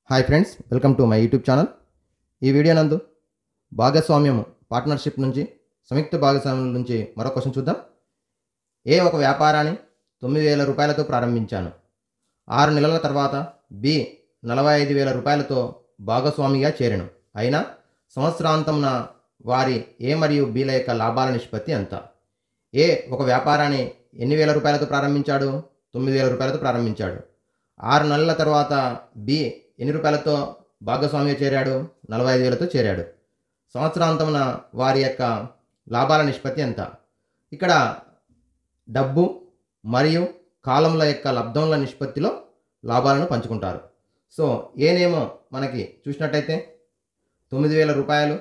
hi friends welcome to my YouTube channel ఈ video నందు భాగస్వామ్యము పార్ట్నర్షిప్ నుంచి సంయుక్త భాగస్వామ్యం నుంచి మరో క్వశ్చన్ చూద్దాం ఏ ఒక వ్యాపారాన్ని తొమ్మిది వేల రూపాయలతో ప్రారంభించాను ఆరు నెలల తర్వాత బి నలభై ఐదు వేల రూపాయలతో భాగస్వామిగా చేరెను అయినా సంవత్సరాంతమున వారి ఏ మరియు బిల యొక్క లాభాల నిష్పత్తి ఎంత ఏ ఒక వ్యాపారాన్ని ఎన్ని వేల రూపాయలతో ప్రారంభించాడు తొమ్మిది వేల రూపాయలతో ప్రారంభించాడు ఆరు నెలల తర్వాత బి ఎన్ని రూపాయలతో భాగస్వామిగా చేరాడు నలభై ఐదు వేలతో చేరాడు సంవత్సరాంతమున వారి యొక్క లాభాల నిష్పత్తి ఎంత ఇక్కడ డబ్బు మరియు కాలముల యొక్క లబ్ధముల నిష్పత్తిలో లాభాలను పంచుకుంటారు సో ఏనేమో మనకి చూసినట్టయితే తొమ్మిది వేల రూపాయలు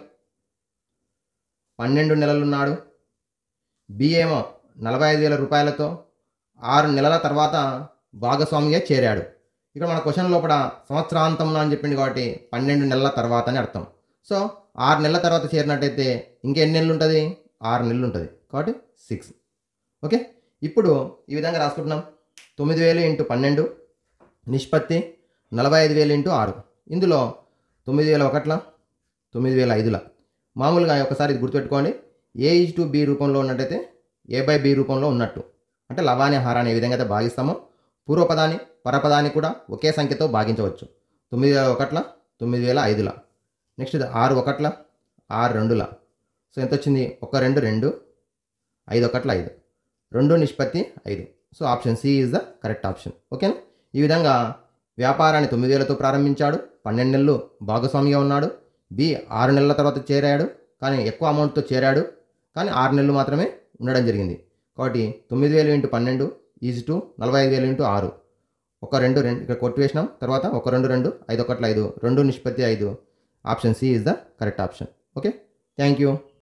పన్నెండు నెలలున్నాడు బి ఏమో నలభై ఐదు వేల రూపాయలతో ఆరు నెలల తర్వాత భాగస్వామిగా చేరాడు ఇక్కడ మన క్వశ్చన్ లోపల సంవత్సరాంతంలో అని చెప్పింది కాబట్టి పన్నెండు నెలల తర్వాత అని అర్థం సో ఆరు నెలల తర్వాత చేరినట్టయితే ఇంకెన్ని నెలలు ఉంటుంది ఆరు నెలలు ఉంటుంది కాబట్టి సిక్స్ ఓకే ఇప్పుడు ఈ విధంగా రాసుకుంటున్నాం తొమ్మిది వేలు ఇంటూ పన్నెండు నిష్పత్తి నలభై ఐదు వేలు ఇంటూ ఆరు ఇందులో తొమ్మిది వేల ఒకట్ల తొమ్మిది వేల ఐదుల మామూలుగా ఒకసారి ఇది గుర్తుపెట్టుకోండి ఏ ఈజ్ టు బి రూపంలో ఉన్నట్టయితే ఏ బై బి రూపంలో ఉన్నట్టు అంటే లవాని హారాన్ని ఏ విధంగా అయితే భాగిస్తామో పూర్వపదాన్ని పరపదాన్ని కూడా ఒకే సంఖ్యతో భాగించవచ్చు తొమ్మిది వేల ఒకట్ల తొమ్మిది వేల ఐదుల నెక్స్ట్ ఇది ఆరు ఒకట్ల ఆరు రెండుల సో ఎంత వచ్చింది ఒక రెండు రెండు ఐదు ఒకట్ల ఐదు రెండు నిష్పత్తి ఐదు so option C is the correct option ఓకేనా ఈ విధంగా వ్యాపారాన్ని తొమ్మిది వేలతో ప్రారంభించాడు పన్నెండు నెలలు భాగస్వామిగా ఉన్నాడు బి ఆరు నెలల తర్వాత చేరాడు కానీ ఎక్కువ అమౌంట్తో చేరాడు కానీ ఆరు నెలలు మాత్రమే ఉండడం జరిగింది కాబట్టి తొమ్మిది వేలు ఇంటూ పన్నెండు ఈజ్ టు నలభై ఐదు వేలు ఇంటూ ఆరు ఒక రెండు రెండు ఇక్కడ కొట్టి వేసినాం తర్వాత ఒక రెండు రెండు ఐదు ఒకట్ల ఐదు రెండు నిష్పత్తి ఐదు option C is the correct option okay thank you